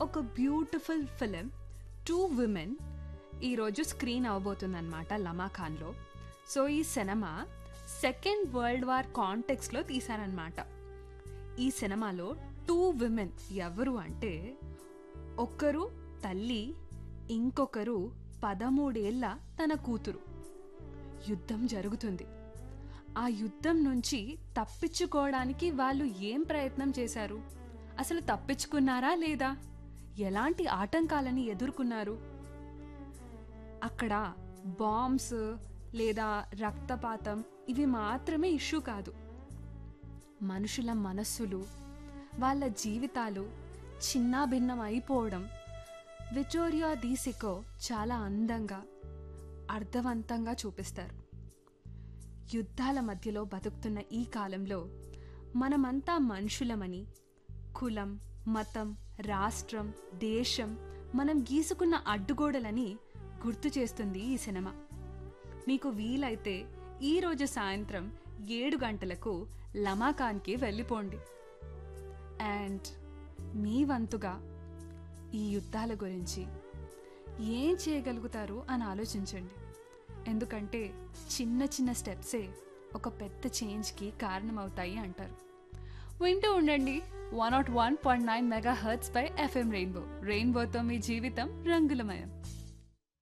ఒక beautiful film two women ఈరోజు screen అవ్వబోతుందన్నమాట లమాఖాన్లో సో ఈ సినిమా సెకండ్ వరల్డ్ వార్ కాంటెక్స్లో తీశారనమాట ఈ సినిమాలో టూ విమెన్ ఎవరు అంటే ఒక్కరు తల్లి ఇంకొకరు పదమూడేళ్ల తన కూతురు యుద్ధం జరుగుతుంది ఆ యుద్ధం నుంచి తప్పించుకోవడానికి వాళ్ళు ఏం ప్రయత్నం చేశారు అసలు తప్పించుకున్నారా లేదా ఎలాంటి ఆటంకాలని ఎదుర్కొన్నారు అక్కడ బాంబ్స్ లేదా రక్తపాతం ఇవి మాత్రమే ఇష్యూ కాదు మనుషుల మనస్సులు వాళ్ళ జీవితాలు చిన్నాభిన్నం అయిపోవడం విక్టోరియా దీసికో చాలా అందంగా అర్థవంతంగా చూపిస్తారు యుద్ధాల మధ్యలో బతుకుతున్న ఈ కాలంలో మనమంతా మనుషులమని కులం మతం రాష్ట్రం దేశం మనం గీసుకున్న అడ్డుగోడలని గుర్తు చేస్తుంది ఈ సినిమా మీకు వీలైతే ఈరోజు సాయంత్రం ఏడు గంటలకు లమాకాన్కి వెళ్ళిపోండి అండ్ మీ వంతుగా ఈ యుద్ధాల గురించి ఏం చేయగలుగుతారు అని ఆలోచించండి ఎందుకంటే చిన్న చిన్న స్టెప్సే ఒక పెద్ద చేంజ్కి కారణమవుతాయి అంటారు వింటూ ఉండండి one nought one point nine mega hertz పై ఎఫ్ఎం రెయిన్బో రెయిన్బోతో మీ జీవితం రంగులమయం